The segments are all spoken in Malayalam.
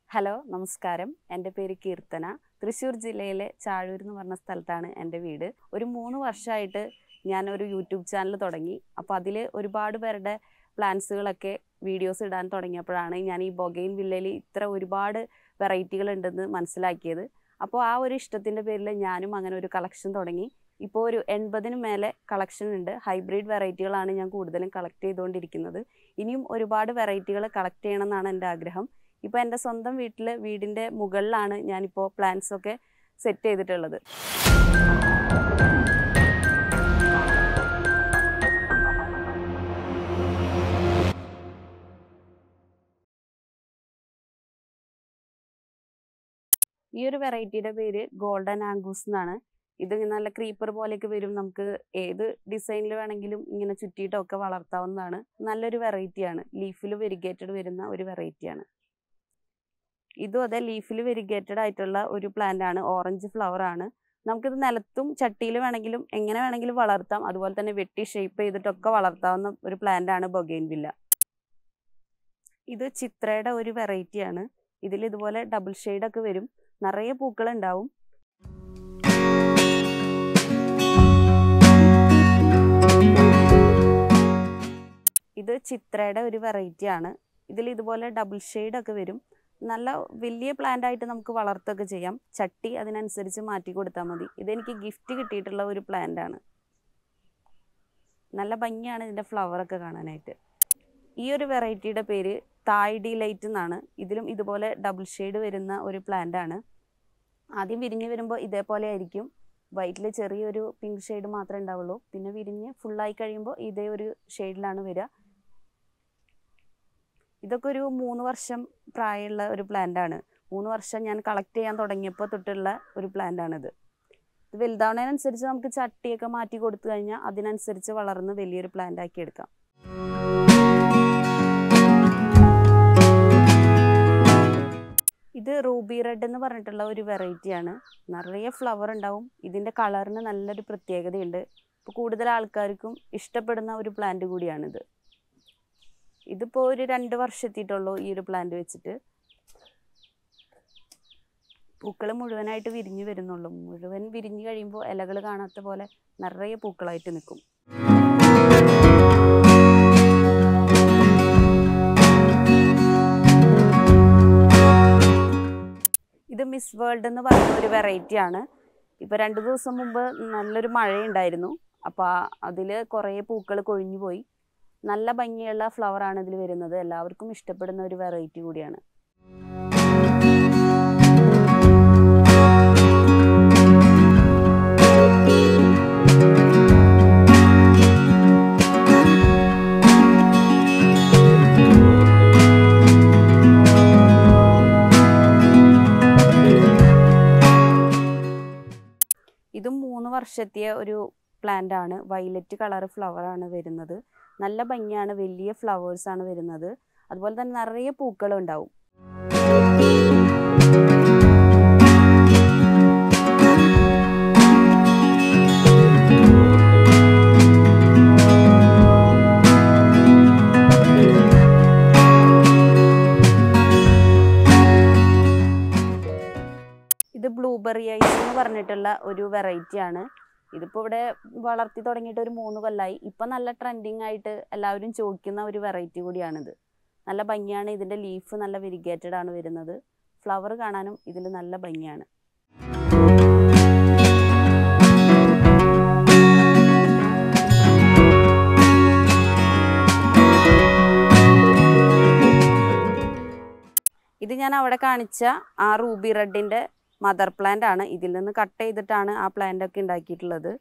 ഹലോ നമസ്കാരം എൻ്റെ പേര് കീർത്തന തൃശ്ശൂർ ജില്ലയിലെ ചാഴൂർ എന്ന് പറഞ്ഞ സ്ഥലത്താണ് എൻ്റെ വീട് ഒരു മൂന്ന് വർഷമായിട്ട് ഞാൻ ഒരു യൂട്യൂബ് ചാനൽ തുടങ്ങി അപ്പോൾ അതിൽ ഒരുപാട് പേരുടെ പ്ലാന്റ്സുകളൊക്കെ വീഡിയോസ് ഇടാൻ തുടങ്ങിയപ്പോഴാണ് ഞാൻ ഈ ബൊഗൈൻ വില്ലയിൽ ഇത്ര ഒരുപാട് വെറൈറ്റികൾ ഉണ്ടെന്ന് മനസ്സിലാക്കിയത് അപ്പോൾ ആ ഒരു ഇഷ്ടത്തിൻ്റെ പേരിൽ ഞാനും അങ്ങനെ ഒരു കളക്ഷൻ തുടങ്ങി ഇപ്പോൾ ഒരു എൺപതിന് മേലെ കളക്ഷൻ ഉണ്ട് ഹൈബ്രിഡ് വെറൈറ്റികളാണ് ഞാൻ കൂടുതലും കളക്ട് ചെയ്തുകൊണ്ടിരിക്കുന്നത് ഇനിയും ഒരുപാട് വെറൈറ്റികൾ കളക്ട് ചെയ്യണം എന്നാണ് എൻ്റെ ആഗ്രഹം ഇപ്പോൾ എൻ്റെ സ്വന്തം വീട്ടിൽ വീടിൻ്റെ മുകളിലാണ് ഞാനിപ്പോൾ പ്ലാന്റ്സ് ഒക്കെ സെറ്റ് ചെയ്തിട്ടുള്ളത് ഈ ഒരു വെറൈറ്റിയുടെ പേര് ഗോൾഡൻ ആംഗൂസ് എന്നാണ് ഇത് നല്ല ക്രീപ്പർ പോലെയൊക്കെ വരും നമുക്ക് ഏത് ഡിസൈനിൽ വേണമെങ്കിലും ഇങ്ങനെ ചുറ്റിയിട്ടൊക്കെ വളർത്താവുന്നതാണ് നല്ലൊരു വെറൈറ്റിയാണ് ലീഫിൽ വെരിഗേറ്റഡ് വരുന്ന ഒരു വെറൈറ്റിയാണ് ഇതും അതെ ലീഫിൽ വെരിഗേറ്റഡ് ആയിട്ടുള്ള ഒരു പ്ലാന്റ് ആണ് ഓറഞ്ച് ഫ്ലവർ ആണ് നമുക്കിത് നിലത്തും ചട്ടിയിൽ വേണമെങ്കിലും എങ്ങനെ വേണമെങ്കിലും വളർത്താം അതുപോലെ തന്നെ വെട്ടി ഷേപ്പ് ചെയ്തിട്ടൊക്കെ വളർത്താവുന്ന ഒരു പ്ലാന്റ് ആണ് ബൊഗൈൻവില്ല ഇത് ചിത്രയുടെ ഒരു വെറൈറ്റിയാണ് ഇതിൽ ഇതുപോലെ ഡബിൾ ഒക്കെ വരും നിറയെ പൂക്കൾ ഉണ്ടാവും ഇത് ചിത്രയുടെ ഒരു വെറൈറ്റി ആണ് ഇതിൽ ഇതുപോലെ ഡബിൾ ഒക്കെ വരും നല്ല വലിയ പ്ലാന്റ് ആയിട്ട് നമുക്ക് വളർത്തൊക്കെ ചെയ്യാം ചട്ടി അതിനനുസരിച്ച് മാറ്റി കൊടുത്താൽ മതി ഇതെനിക്ക് ഗിഫ്റ്റ് കിട്ടിയിട്ടുള്ള ഒരു പ്ലാന്റ് ആണ് നല്ല ഭംഗിയാണ് ഇതിൻ്റെ ഫ്ലവറൊക്കെ കാണാനായിട്ട് ഈ ഒരു വെറൈറ്റിയുടെ പേര് തായ് ഡി ലൈറ്റ് എന്നാണ് ഇതിലും ഇതുപോലെ ഡബിൾ ഷെയ്ഡ് വരുന്ന ഒരു പ്ലാന്റ് ആണ് ആദ്യം വിരിഞ്ഞ് വരുമ്പോൾ ഇതേപോലെ ആയിരിക്കും വൈറ്റിൽ ചെറിയൊരു പിങ്ക് ഷെയ്ഡ് മാത്രമേ ഉണ്ടാവുള്ളൂ പിന്നെ വിരിഞ്ഞ് ഫുള്ളായി കഴിയുമ്പോൾ ഇതേ ഒരു ഷെയ്ഡിലാണ് വരിക ഇതൊക്കെ ഒരു മൂന്ന് വർഷം പ്രായമുള്ള ഒരു പ്ലാന്റ് ആണ് മൂന്ന് വർഷം ഞാൻ കളക്ട് ചെയ്യാൻ തുടങ്ങിയപ്പോൾ തൊട്ടുള്ള ഒരു പ്ലാന്റ് ആണിത് ഇത് വലുതാവുന്നതിനനുസരിച്ച് നമുക്ക് ചട്ടിയൊക്കെ മാറ്റി കൊടുത്തു കഴിഞ്ഞാൽ അതിനനുസരിച്ച് വളർന്ന് വലിയൊരു പ്ലാന്റ് ആക്കി എടുക്കാം ഇത് റൂബി റെഡ് എന്ന് പറഞ്ഞിട്ടുള്ള ഒരു വെറൈറ്റിയാണ് നിറയെ ഫ്ലവർ ഉണ്ടാവും ഇതിൻ്റെ കളറിന് നല്ലൊരു പ്രത്യേകതയുണ്ട് ഇപ്പോൾ കൂടുതൽ ആൾക്കാർക്കും ഇഷ്ടപ്പെടുന്ന ഒരു പ്ലാന്റ് കൂടിയാണിത് ഇതിപ്പോൾ ഒരു രണ്ട് വർഷമെത്തിയിട്ടുള്ളൂ ഈ ഒരു പ്ലാന്റ് വെച്ചിട്ട് പൂക്കൾ മുഴുവനായിട്ട് വിരിഞ്ഞു വരുന്നുള്ളൂ മുഴുവൻ വിരിഞ്ഞു കഴിയുമ്പോൾ ഇലകൾ കാണാത്ത പോലെ നിറയെ പൂക്കളായിട്ട് നിൽക്കും ഇത് മിസ് വേൾഡ് എന്ന് പറയുന്ന ഒരു വെറൈറ്റി ആണ് ഇപ്പോൾ രണ്ട് ദിവസം മുമ്പ് നല്ലൊരു മഴയുണ്ടായിരുന്നു അപ്പോൾ അതിൽ കുറേ പൂക്കൾ കൊഴിഞ്ഞു പോയി നല്ല ഭംഗിയുള്ള ഫ്ലവർ ആണ് ഇതിൽ വരുന്നത് എല്ലാവർക്കും ഇഷ്ടപ്പെടുന്ന ഒരു വെറൈറ്റി കൂടിയാണ് ഇതും മൂന്ന് വർഷത്തെ ഒരു പ്ലാന്റ് ആണ് വയലറ്റ് കളർ ഫ്ലവർ ആണ് വരുന്നത് നല്ല ഭംഗിയാണ് വലിയ ഫ്ലവേഴ്സ് ആണ് വരുന്നത് അതുപോലെ തന്നെ നിറയെ പൂക്കളും ഉണ്ടാവും ഇത് ബ്ലൂബെറി ഐസ് എന്ന് പറഞ്ഞിട്ടുള്ള ഒരു വെറൈറ്റി ആണ് ഇതിപ്പോൾ ഇവിടെ വളർത്തി തുടങ്ങിയിട്ട് ഒരു മൂന്ന് കൊല്ലമായി ഇപ്പം നല്ല ട്രെൻഡിങ് ആയിട്ട് എല്ലാവരും ചോദിക്കുന്ന ഒരു വെറൈറ്റി കൂടിയാണിത് നല്ല ഭംഗിയാണ് ഇതിൻ്റെ ലീഫ് നല്ല വെരിഗേറ്റഡ് ആണ് വരുന്നത് ഫ്ലവർ കാണാനും ഇതിൽ നല്ല ഭംഗിയാണ് ഇത് ഞാൻ അവിടെ കാണിച്ച ആ റൂബി റെഡിൻ്റെ മദർ പ്ലാന്റ് ആണ് ഇതിൽ നിന്ന് കട്ട് ചെയ്തിട്ടാണ് ആ പ്ലാന്റ് ഒക്കെ ഉണ്ടാക്കിയിട്ടുള്ളത്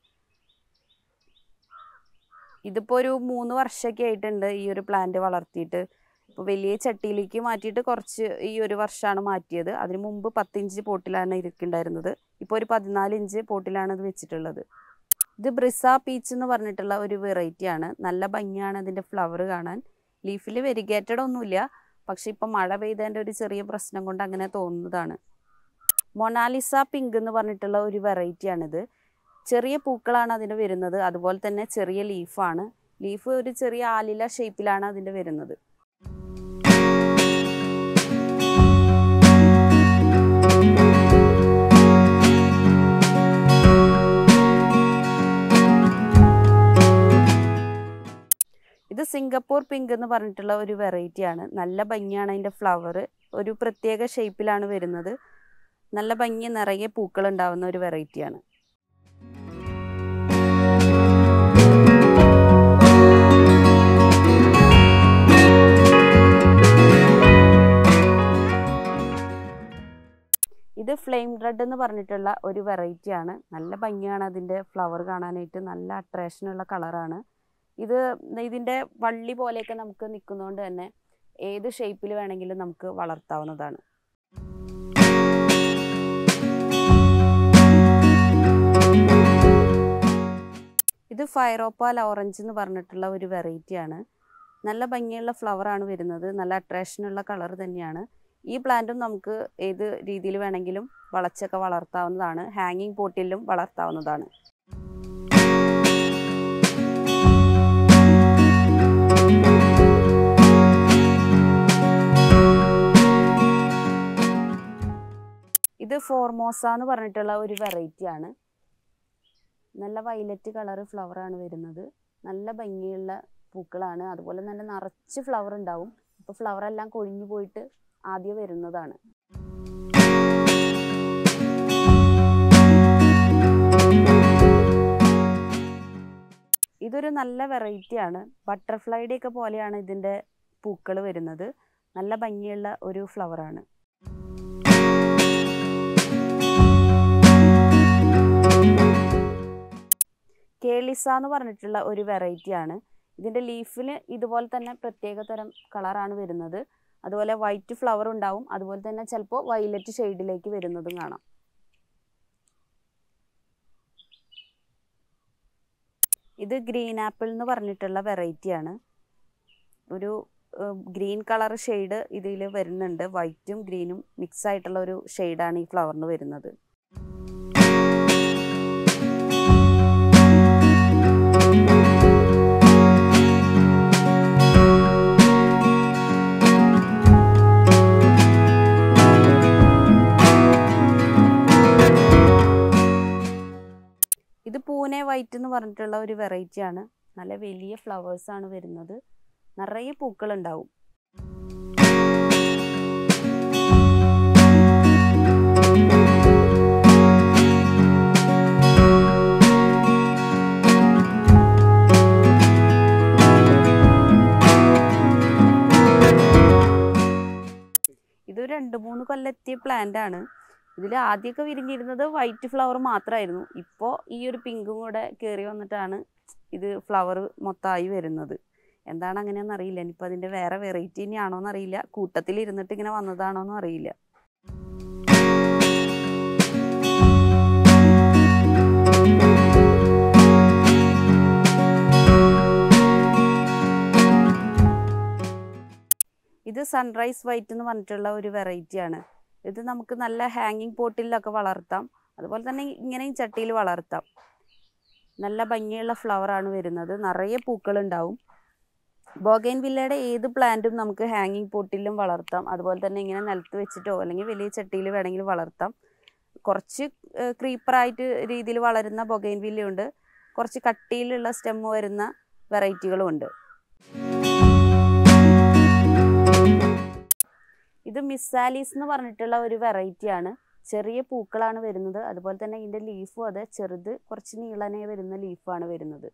ഇതിപ്പോൾ ഒരു മൂന്ന് വർഷമൊക്കെ ആയിട്ടുണ്ട് ഈ ഒരു പ്ലാന്റ് വളർത്തിയിട്ട് ഇപ്പോൾ വലിയ ചട്ടിയിലേക്ക് മാറ്റിയിട്ട് കുറച്ച് ഈ ഒരു വർഷമാണ് മാറ്റിയത് അതിന് മുമ്പ് പത്തിഞ്ച് പോട്ടിലാണ് ഇരിക്കുന്നുണ്ടായിരുന്നത് ഇപ്പോൾ ഒരു പതിനാല് ഇഞ്ച് പോട്ടിലാണ് ഇത് വെച്ചിട്ടുള്ളത് ഇത് ബ്രിസ പീച്ച് എന്ന് പറഞ്ഞിട്ടുള്ള ഒരു വെറൈറ്റി ആണ് നല്ല ഭംഗിയാണ് അതിൻ്റെ ഫ്ലവർ കാണാൻ ലീഫിൽ വെരിഗേറ്റഡ് ഒന്നുമില്ല പക്ഷെ ഇപ്പം മഴ പെയ്തതിൻ്റെ ഒരു ചെറിയ പ്രശ്നം കൊണ്ട് അങ്ങനെ തോന്നുന്നതാണ് മൊണാലിസ പിങ്ക് എന്ന് പറഞ്ഞിട്ടുള്ള ഒരു വെറൈറ്റിയാണിത് ചെറിയ പൂക്കളാണ് അതിന് വരുന്നത് അതുപോലെ തന്നെ ചെറിയ ലീഫാണ് ലീഫ് ഒരു ചെറിയ ആലില ഷേപ്പിലാണ് അതിൻ്റെ വരുന്നത് സിംഗപ്പൂർ പിങ്ക് എന്ന് പറഞ്ഞിട്ടുള്ള ഒരു വെറൈറ്റിയാണ് നല്ല ഭംഗിയാണ് അതിൻ്റെ ഫ്ലവർ ഒരു പ്രത്യേക ഷേപ്പിലാണ് വരുന്നത് നല്ല ഭംഗി നിറയെ പൂക്കൾ ഉണ്ടാവുന്ന ഒരു വെറൈറ്റിയാണ് ഇത് ഫ്ലെയിം റെഡ് എന്ന് പറഞ്ഞിട്ടുള്ള ഒരു വെറൈറ്റി ആണ് നല്ല ഭംഗിയാണ് അതിൻ്റെ ഫ്ലവർ കാണാനായിട്ട് നല്ല അട്രാക്ഷനുള്ള കളറാണ് ഇത് ഇതിൻ്റെ വള്ളി പോലെയൊക്കെ നമുക്ക് നിൽക്കുന്നതുകൊണ്ട് തന്നെ ഏത് ഷേപ്പിൽ വേണമെങ്കിലും നമുക്ക് വളർത്താവുന്നതാണ് ഇത് ഫയറോപ്പാൽ ഓറഞ്ച് എന്ന് പറഞ്ഞിട്ടുള്ള ഒരു വെറൈറ്റിയാണ് നല്ല ഭംഗിയുള്ള ഫ്ലവറാണ് വരുന്നത് നല്ല അട്രാക്ഷനുള്ള കളർ തന്നെയാണ് ഈ പ്ലാന്റും നമുക്ക് ഏത് രീതിയിൽ വേണമെങ്കിലും വളച്ചൊക്കെ വളർത്താവുന്നതാണ് ഹാങ്ങിങ് പോട്ടിലും വളർത്താവുന്നതാണ് ഇത് ഫോർമോസ എന്ന് പറഞ്ഞിട്ടുള്ള ഒരു വെറൈറ്റി ആണ് നല്ല വയലറ്റ് കളർ ഫ്ലവറാണ് വരുന്നത് നല്ല ഭംഗിയുള്ള പൂക്കളാണ് അതുപോലെ തന്നെ നിറച്ച് ഫ്ലവർ ഉണ്ടാവും അപ്പോൾ ഫ്ലവർ എല്ലാം കൊഴിഞ്ഞു പോയിട്ട് ആദ്യം വരുന്നതാണ് ഇതൊരു നല്ല വെറൈറ്റി ആണ് ബട്ടർഫ്ലൈയുടെ ഒക്കെ പോലെയാണ് ഇതിൻ്റെ പൂക്കൾ വരുന്നത് നല്ല ഭംഗിയുള്ള ഒരു ഫ്ലവറാണ് കേളിസ എന്ന് പറഞ്ഞിട്ടുള്ള ഒരു വെറൈറ്റി ആണ് ഇതിൻ്റെ ലീഫിൽ ഇതുപോലെ തന്നെ പ്രത്യേക തരം കളറാണ് വരുന്നത് അതുപോലെ വൈറ്റ് ഫ്ലവർ ഉണ്ടാവും അതുപോലെ തന്നെ ചിലപ്പോൾ വയലറ്റ് ഷെയ്ഡിലേക്ക് വരുന്നതും കാണാം ഇത് ഗ്രീൻ ആപ്പിൾ എന്ന് പറഞ്ഞിട്ടുള്ള വെറൈറ്റി ആണ് ഒരു ഗ്രീൻ കളർ ഷെയ്ഡ് ഇതിൽ വരുന്നുണ്ട് വൈറ്റും ഗ്രീനും മിക്സ് ആയിട്ടുള്ള ഒരു ഷെയ്ഡാണ് ഈ ഫ്ലവറിന് വരുന്നത് ഇത് പൂനെ വൈറ്റ് എന്ന് പറഞ്ഞിട്ടുള്ള ഒരു വെറൈറ്റി ആണ് നല്ല വലിയ ഫ്ലവേഴ്സ് ആണ് വരുന്നത് നിറയെ പൂക്കൾ ഉണ്ടാവും ഇത് രണ്ട് മൂന്ന് കൊല്ലെത്തിയ പ്ലാന്റ് ആണ് ഇതിൽ ആദ്യമൊക്കെ വിരിഞ്ഞിരുന്നത് വൈറ്റ് ഫ്ലവർ മാത്രമായിരുന്നു ഇപ്പോൾ ഈ ഒരു പിങ്കും കൂടെ കയറി വന്നിട്ടാണ് ഇത് ഫ്ലവർ മൊത്തമായി വരുന്നത് എന്താണ് അങ്ങനെയെന്ന് അറിയില്ല ഇനിയിപ്പോൾ അതിൻ്റെ വേറെ വെറൈറ്റി തന്നെയാണോ എന്നറിയില്ല കൂട്ടത്തിൽ ഇരുന്നിട്ട് ഇങ്ങനെ വന്നതാണോ എന്നും അറിയില്ല ഇത് സൺറൈസ് വൈറ്റ് എന്ന് പറഞ്ഞിട്ടുള്ള ഒരു വെറൈറ്റി ആണ് ഇത് നമുക്ക് നല്ല ഹാങ്ങിങ് പോട്ടിലൊക്കെ വളർത്താം അതുപോലെ തന്നെ ഇങ്ങനെയും ചട്ടിയിൽ വളർത്താം നല്ല ഭംഗിയുള്ള ഫ്ലവറാണ് വരുന്നത് നിറയെ പൂക്കളുണ്ടാവും ബോഗൈൻ വില്ലയുടെ ഏത് പ്ലാന്റും നമുക്ക് ഹാങ്ങിങ് പോട്ടിലും വളർത്താം അതുപോലെ തന്നെ ഇങ്ങനെ നിലത്ത് വെച്ചിട്ടോ അല്ലെങ്കിൽ വലിയ ചട്ടിയിൽ വേണമെങ്കിലും വളർത്താം കുറച്ച് ക്രീപ്പറായിട്ട് രീതിയിൽ വളരുന്ന ബൊഗൈൻ വില്ലയുണ്ട് കുറച്ച് കട്ടിയിലുള്ള സ്റ്റെം വരുന്ന വെറൈറ്റികളും ഉണ്ട് ഇത് മിസ്സാലീസ് എന്ന് പറഞ്ഞിട്ടുള്ള ഒരു വെറൈറ്റി ആണ് ചെറിയ പൂക്കളാണ് വരുന്നത് അതുപോലെ തന്നെ ഇതിൻ്റെ ലീഫും അതെ ചെറുത് കുറച്ച് നീളനെ വരുന്ന ലീഫാണ് വരുന്നത്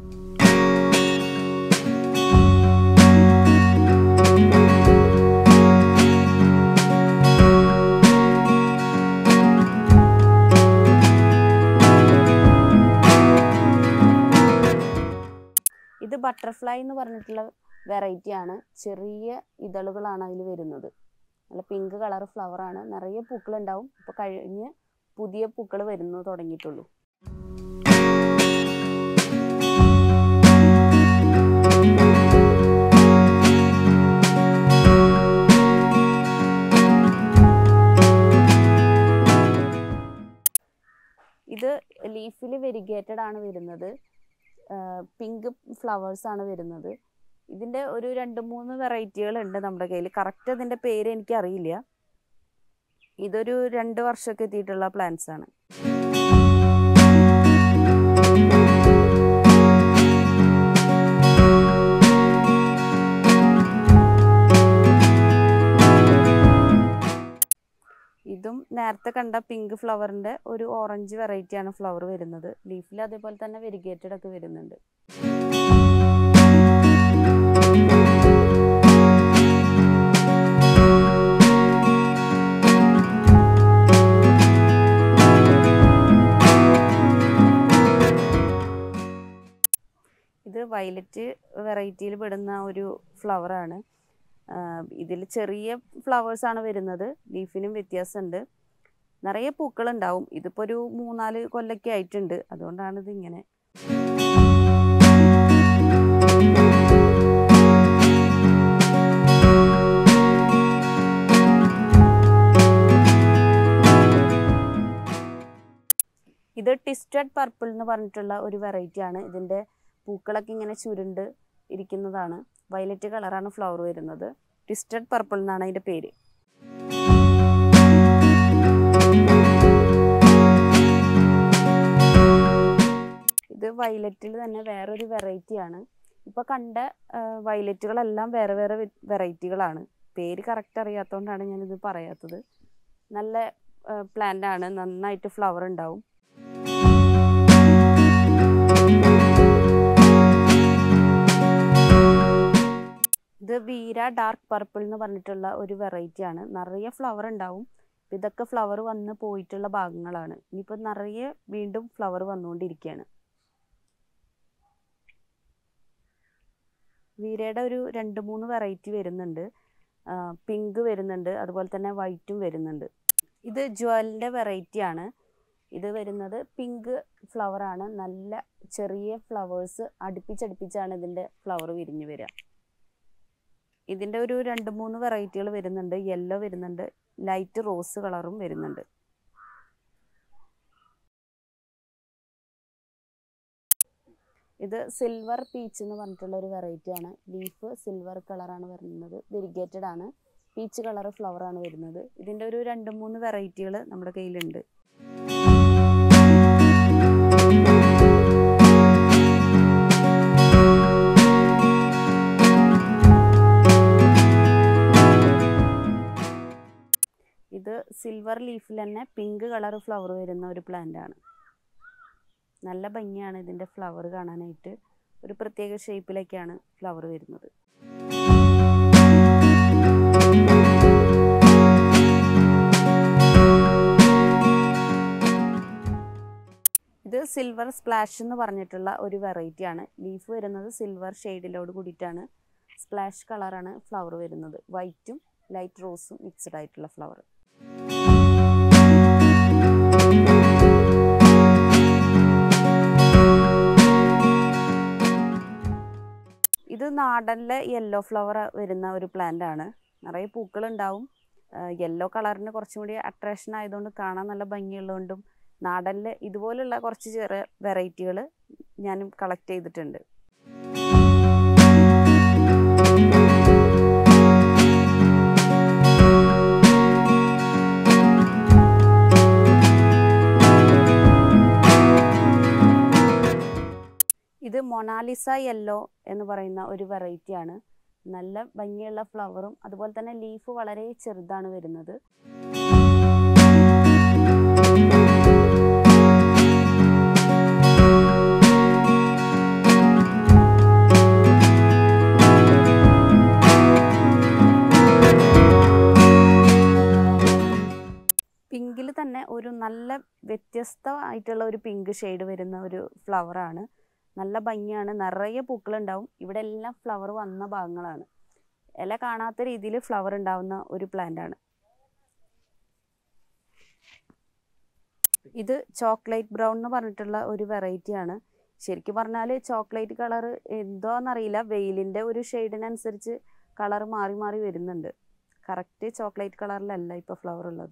ഇത് ബട്ടർഫ്ലൈ എന്ന് പറഞ്ഞിട്ടുള്ള വെറൈറ്റി ആണ് ചെറിയ ഇതളുകളാണ് അതിൽ വരുന്നത് നല്ല പിങ്ക് കളർ ഫ്ലവർ ആണ് നിറയെ പൂക്കൾ ഉണ്ടാവും ഇപ്പോൾ കഴിഞ്ഞ് പുതിയ പൂക്കൾ വരുന്നു തുടങ്ങിയിട്ടുള്ളൂ ഇത് ലീഫിൽ വെരിഗേറ്റഡ് ആണ് വരുന്നത് പിങ്ക് ഫ്ലവേഴ്സ് ആണ് വരുന്നത് ഇതിൻ്റെ ഒരു രണ്ട് മൂന്ന് വെറൈറ്റികൾ ഉണ്ട് നമ്മുടെ കയ്യിൽ കറക്റ്റ് അതിൻ്റെ പേര് എനിക്ക് അറിയില്ല ഇതൊരു രണ്ട് വർഷമൊക്കെ എത്തിയിട്ടുള്ള പ്ലാന്റ്സ് ആണ് ഇതും നേരത്തെ കണ്ട പിങ്ക് ഫ്ലവറിന്റെ ഒരു ഓറഞ്ച് വെറൈറ്റിയാണ് ഫ്ലവർ വരുന്നത് ലീഫിൽ അതേപോലെ തന്നെ വെരിഗേറ്റഡ് ഒക്കെ വരുന്നുണ്ട് ഇത് വയലറ്റ് വെറൈറ്റിയിൽ പെടുന്ന ഒരു ഫ്ലവറാണ് ഇതിൽ ചെറിയ ഫ്ലവേഴ്സ് ആണ് വരുന്നത് ലീഫിനും വ്യത്യാസമുണ്ട് നിറയെ പൂക്കളുണ്ടാവും ഇതിപ്പോൾ ഒരു മൂന്നാല് കൊല്ലൊക്കെ ആയിട്ടുണ്ട് അതുകൊണ്ടാണ് ഇത് ഇങ്ങനെ ഇത് ടിസ്റ്റഡ് പർപ്പിൾ എന്ന് പറഞ്ഞിട്ടുള്ള ഒരു വെറൈറ്റി ആണ് ഇതിൻ്റെ പൂക്കളൊക്കെ ഇങ്ങനെ ചുരുണ്ട് ഇരിക്കുന്നതാണ് വയലറ്റ് കളറാണ് ഫ്ലവർ വരുന്നത് ട്വിസ്റ്റഡ് പർപ്പിൾ എന്നാണ് അതിൻ്റെ പേര് ഇത് വയലറ്റിൽ തന്നെ വേറൊരു വെറൈറ്റിയാണ് ഇപ്പോൾ കണ്ട വയലറ്റുകളെല്ലാം വേറെ വേറെ വെറൈറ്റികളാണ് പേര് കറക്റ്റ് അറിയാത്തതുകൊണ്ടാണ് ഞാനിത് പറയാത്തത് നല്ല പ്ലാന്റ് ആണ് നന്നായിട്ട് ഫ്ലവർ ഉണ്ടാവും ഇത് വീര ഡാർക്ക് പർപ്പിൾ എന്ന് പറഞ്ഞിട്ടുള്ള ഒരു വെറൈറ്റി ആണ് നിറയെ ഫ്ലവർ ഉണ്ടാവും ഇതൊക്കെ ഫ്ലവർ വന്ന് പോയിട്ടുള്ള ഭാഗങ്ങളാണ് ഇനിയിപ്പോൾ നിറയെ വീണ്ടും ഫ്ലവർ വന്നുകൊണ്ടിരിക്കുകയാണ് വീരയുടെ ഒരു രണ്ട് മൂന്ന് വെറൈറ്റി വരുന്നുണ്ട് പിങ്ക് വരുന്നുണ്ട് അതുപോലെ തന്നെ വൈറ്റും വരുന്നുണ്ട് ഇത് ജ്വലിൻ്റെ വെറൈറ്റി ആണ് ഇത് വരുന്നത് പിങ്ക് ഫ്ലവർ ആണ് നല്ല ചെറിയ ഫ്ലവേഴ്സ് അടുപ്പിച്ചടുപ്പിച്ചാണ് ഇതിൻ്റെ ഫ്ലവർ വിരിഞ്ഞു വരിക ഇതിൻ്റെ ഒരു രണ്ട് മൂന്ന് വെറൈറ്റികൾ വരുന്നുണ്ട് യെല്ലോ വരുന്നുണ്ട് ലൈറ്റ് റോസ് കളറും വരുന്നുണ്ട് ഇത് സിൽവർ പീച്ച് എന്ന് പറഞ്ഞിട്ടുള്ള ഒരു വെറൈറ്റി ആണ് ലീഫ് സിൽവർ കളറാണ് വരുന്നത് വെരിഗേറ്റഡ് ആണ് പീച്ച് കളർ ഫ്ലവർ ആണ് വരുന്നത് ഇതിൻ്റെ ഒരു രണ്ട് മൂന്ന് വെറൈറ്റികൾ നമ്മുടെ കയ്യിലുണ്ട് ഇത് സിൽവർ ലീഫിൽ തന്നെ പിങ്ക് കളർ ഫ്ലവർ വരുന്ന ഒരു പ്ലാന്റ് ആണ് നല്ല ഭംഗിയാണ് ഇതിൻ്റെ ഫ്ലവർ കാണാനായിട്ട് ഒരു പ്രത്യേക ഷേപ്പിലൊക്കെയാണ് ഫ്ലവർ വരുന്നത് ഇത് സിൽവർ സ്പ്ലാഷ് എന്ന് പറഞ്ഞിട്ടുള്ള ഒരു വെറൈറ്റി ആണ് ലീഫ് വരുന്നത് സിൽവർ ഷെയ്ഡിലോട് കൂടിയിട്ടാണ് സ്പ്ലാഷ് കളറാണ് ഫ്ലവർ വരുന്നത് വൈറ്റും ലൈറ്റ് റോസും മിക്സ്ഡ് ആയിട്ടുള്ള ഫ്ലവർ ഇത് നാടനിലെ യെല്ലോ ഫ്ലവർ വരുന്ന ഒരു പ്ലാന്റ് ആണ് നിറയെ പൂക്കളുണ്ടാവും യെല്ലോ കളറിന് കുറച്ചും കൂടി അട്രാക്ഷൻ ആയതുകൊണ്ട് കാണാൻ നല്ല ഭംഗിയുള്ളതുകൊണ്ടും നാടനിൽ ഇതുപോലുള്ള കുറച്ച് ചെറിയ വെറൈറ്റികൾ ഞാനും കളക്ട് ചെയ്തിട്ടുണ്ട് ഇത് മൊണാലിസ യെല്ലോ എന്ന് പറയുന്ന ഒരു വെറൈറ്റി ആണ് നല്ല ഭംഗിയുള്ള ഫ്ലവറും അതുപോലെ തന്നെ ലീഫ് വളരെ ചെറുതാണ് വരുന്നത് പിങ്കിൽ തന്നെ ഒരു നല്ല വ്യത്യസ്തമായിട്ടുള്ള ഒരു പിങ്ക് ഷെയ്ഡ് വരുന്ന ഒരു ഫ്ലവറാണ് നല്ല ഭംഗിയാണ് നിറയെ പൂക്കളുണ്ടാവും ഇവിടെ എല്ലാം ഫ്ലവർ വന്ന ഭാഗങ്ങളാണ് ഇല കാണാത്ത രീതിയിൽ ഫ്ലവർ ഉണ്ടാവുന്ന ഒരു പ്ലാന്റ് ആണ് ഇത് ചോക്ലേറ്റ് ബ്രൗൺ എന്ന് പറഞ്ഞിട്ടുള്ള ഒരു വെറൈറ്റി ആണ് ശരിക്കും പറഞ്ഞാൽ ചോക്ലേറ്റ് കളർ എന്തോന്നറിയില്ല വെയിലിൻ്റെ ഒരു ഷെയ്ഡിനനുസരിച്ച് കളർ മാറി മാറി വരുന്നുണ്ട് കറക്റ്റ് ചോക്ലേറ്റ് കളറിലല്ല ഇപ്പോൾ ഫ്ലവർ ഉള്ളത്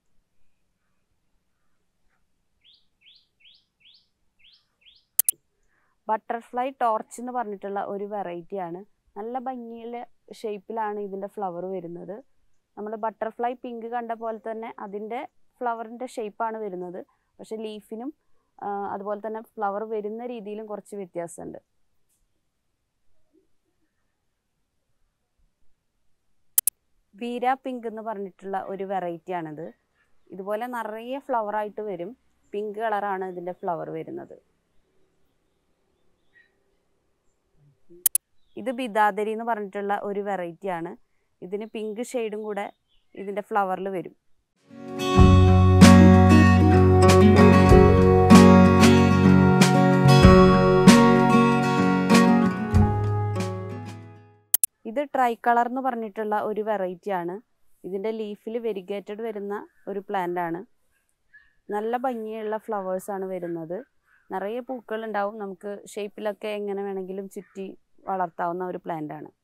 ബട്ടർഫ്ലൈ ടോർച്ച് എന്ന് പറഞ്ഞിട്ടുള്ള ഒരു വെറൈറ്റി ആണ് നല്ല ഭംഗിയുള്ള ഷേപ്പിലാണ് ഇതിൻ്റെ ഫ്ലവർ വരുന്നത് നമ്മൾ ബട്ടർഫ്ലൈ പിങ്ക് കണ്ട പോലെ തന്നെ അതിൻ്റെ ഫ്ലവറിൻ്റെ ഷേപ്പാണ് വരുന്നത് പക്ഷെ ലീഫിനും അതുപോലെ തന്നെ ഫ്ലവർ വരുന്ന രീതിയിലും കുറച്ച് വ്യത്യാസമുണ്ട് വീര പിങ്ക് എന്ന് പറഞ്ഞിട്ടുള്ള ഒരു വെറൈറ്റി ആണിത് ഇതുപോലെ നിറയെ flower ആയിട്ട് വരും പിങ്ക് കളറാണ് ഇതിൻ്റെ ഫ്ലവർ വരുന്നത് ഇത് ബിദാദരി എന്ന് പറഞ്ഞിട്ടുള്ള ഒരു വെറൈറ്റി ആണ് ഇതിന് പിങ്ക് ഷെയ്ഡും കൂടെ ഇതിൻ്റെ ഫ്ലവറിൽ വരും ഇത് ട്രൈ കളർ എന്ന് പറഞ്ഞിട്ടുള്ള ഒരു വെറൈറ്റി ആണ് ഇതിൻ്റെ ലീഫിൽ വെരിഗേറ്റഡ് വരുന്ന ഒരു പ്ലാന്റ് ആണ് നല്ല ഭംഗിയുള്ള ഫ്ലവേഴ്സ് ആണ് വരുന്നത് നിറയെ പൂക്കൾ ഉണ്ടാവും നമുക്ക് ഷേപ്പിലൊക്കെ എങ്ങനെ വേണമെങ്കിലും ചുറ്റി വളർത്താവുന്ന ഒരു പ്ലാന്റ് ആണ്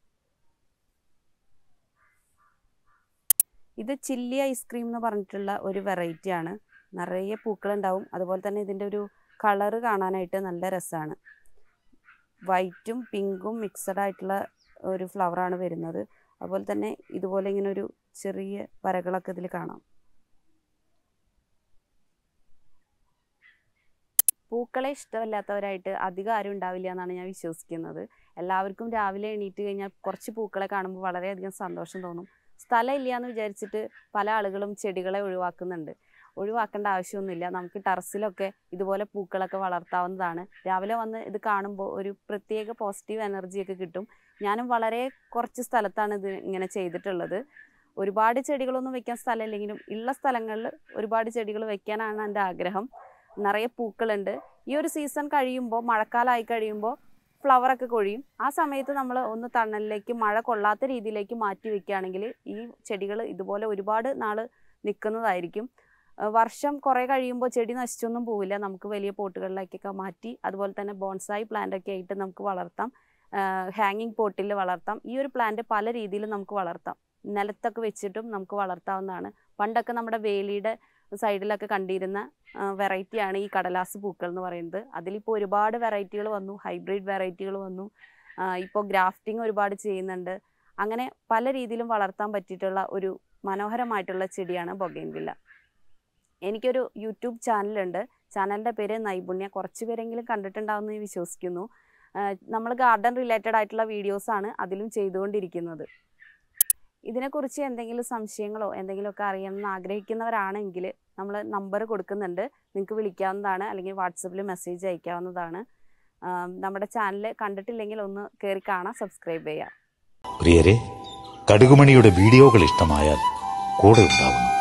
ഇത് ചില്ലി ഐസ്ക്രീം എന്ന് പറഞ്ഞിട്ടുള്ള ഒരു വെറൈറ്റി ആണ് നിറയെ പൂക്കളുണ്ടാവും അതുപോലെ തന്നെ ഇതിൻ്റെ ഒരു കളറ് കാണാനായിട്ട് നല്ല രസമാണ് വൈറ്റും പിങ്കും മിക്സഡ് ആയിട്ടുള്ള ഒരു ഫ്ലവറാണ് വരുന്നത് അതുപോലെ തന്നെ ഇതുപോലെ ഇങ്ങനെ ഒരു ചെറിയ വരകളൊക്കെ ഇതിൽ കാണാം പൂക്കളെ ഇഷ്ടമല്ലാത്തവരായിട്ട് അധികം ആരും ഉണ്ടാവില്ല എന്നാണ് ഞാൻ വിശ്വസിക്കുന്നത് എല്ലാവർക്കും രാവിലെ എണീറ്റ് കഴിഞ്ഞാൽ കുറച്ച് പൂക്കളെ കാണുമ്പോൾ വളരെയധികം സന്തോഷം തോന്നും സ്ഥലം ഇല്ല എന്ന് വിചാരിച്ചിട്ട് പല ആളുകളും ചെടികളെ ഒഴിവാക്കുന്നുണ്ട് ഒഴിവാക്കേണ്ട ആവശ്യമൊന്നുമില്ല നമുക്ക് ടെറസിലൊക്കെ ഇതുപോലെ പൂക്കളൊക്കെ വളർത്താവുന്നതാണ് രാവിലെ വന്ന് ഇത് കാണുമ്പോൾ ഒരു പ്രത്യേക പോസിറ്റീവ് എനർജിയൊക്കെ കിട്ടും ഞാനും വളരെ കുറച്ച് സ്ഥലത്താണ് ഇത് ഇങ്ങനെ ചെയ്തിട്ടുള്ളത് ഒരുപാട് ചെടികളൊന്നും വെക്കാൻ സ്ഥലമില്ലെങ്കിലും ഉള്ള സ്ഥലങ്ങളിൽ ഒരുപാട് ചെടികൾ വെക്കാനാണ് എൻ്റെ ആഗ്രഹം നിറയെ പൂക്കളുണ്ട് ഈ ഒരു സീസൺ കഴിയുമ്പോൾ മഴക്കാലമായി കഴിയുമ്പോൾ ഫ്ലവറൊക്കെ കൊഴിയും ആ സമയത്ത് നമ്മൾ ഒന്ന് തണലിലേക്ക് മഴ കൊള്ളാത്ത രീതിയിലേക്ക് മാറ്റി വെക്കുകയാണെങ്കിൽ ഈ ചെടികൾ ഇതുപോലെ ഒരുപാട് നാൾ നിൽക്കുന്നതായിരിക്കും ആ, വർഷം കുറേ കഴിയുമ്പോൾ ചെടി നശിച്ചൊന്നും പോവില്ല നമുക്ക് വലിയ പോട്ടുകളിലേക്കൊക്കെ മാറ്റി അതുപോലെ തന്നെ ബോൺസായി പ്ലാന്റ് ഒക്കെ ആയിട്ട് നമുക്ക് വളർത്താം ഹാങ്ങിങ് പോട്ടിൽ വളർത്താം ഈ ഒരു പ്ലാന്റ് പല രീതിയിൽ നമുക്ക് വളർത്താം നിലത്തൊക്കെ വെച്ചിട്ടും നമുക്ക് വളർത്താവുന്നതാണ് പണ്ടൊക്കെ നമ്മുടെ വേലിയുടെ സൈഡിലൊക്കെ കണ്ടിരുന്ന വെറൈറ്റിയാണ് ഈ കടലാസ് പൂക്കൾ എന്ന് പറയുന്നത് അതിലിപ്പോൾ ഒരുപാട് വെറൈറ്റികൾ വന്നു ഹൈബ്രിഡ് വെറൈറ്റികൾ വന്നു ഇപ്പോൾ ഗ്രാഫ്റ്റിംഗ് ഒരുപാട് ചെയ്യുന്നുണ്ട് അങ്ങനെ പല രീതിയിലും വളർത്താൻ പറ്റിയിട്ടുള്ള ഒരു മനോഹരമായിട്ടുള്ള ചെടിയാണ് ബൊഗൈൻവില്ല എനിക്കൊരു യൂട്യൂബ് ചാനലുണ്ട് ചാനലിൻ്റെ പേര് നൈപുണ്യ കുറച്ച് പേരെങ്കിലും കണ്ടിട്ടുണ്ടാവുമെന്ന് ഞാൻ വിശ്വസിക്കുന്നു നമ്മൾ ഗാർഡൻ റിലേറ്റഡ് ആയിട്ടുള്ള വീഡിയോസാണ് അതിലും ചെയ്തുകൊണ്ടിരിക്കുന്നത് ഇതിനെക്കുറിച്ച് എന്തെങ്കിലും സംശയങ്ങളോ എന്തെങ്കിലുമൊക്കെ അറിയണമെന്ന് ആഗ്രഹിക്കുന്നവരാണെങ്കിൽ നമ്മൾ നമ്പർ കൊടുക്കുന്നുണ്ട് നിങ്ങൾക്ക് വിളിക്കാവുന്നതാണ് അല്ലെങ്കിൽ വാട്സപ്പിൽ മെസ്സേജ് അയക്കാവുന്നതാണ് ആം, നമ്മുടെ ചാനൽ കണ്ടിട്ടില്ലെങ്കിൽ ഒന്ന് കയറി കാണാം സബ്സ്ക്രൈബ് ചെയ്യാം പ്രിയരെ കടുകുമണിയുടെ വീഡിയോകൾ ഇഷ്ടമായാൽ കൂടെ ഉണ്ടാവുന്നു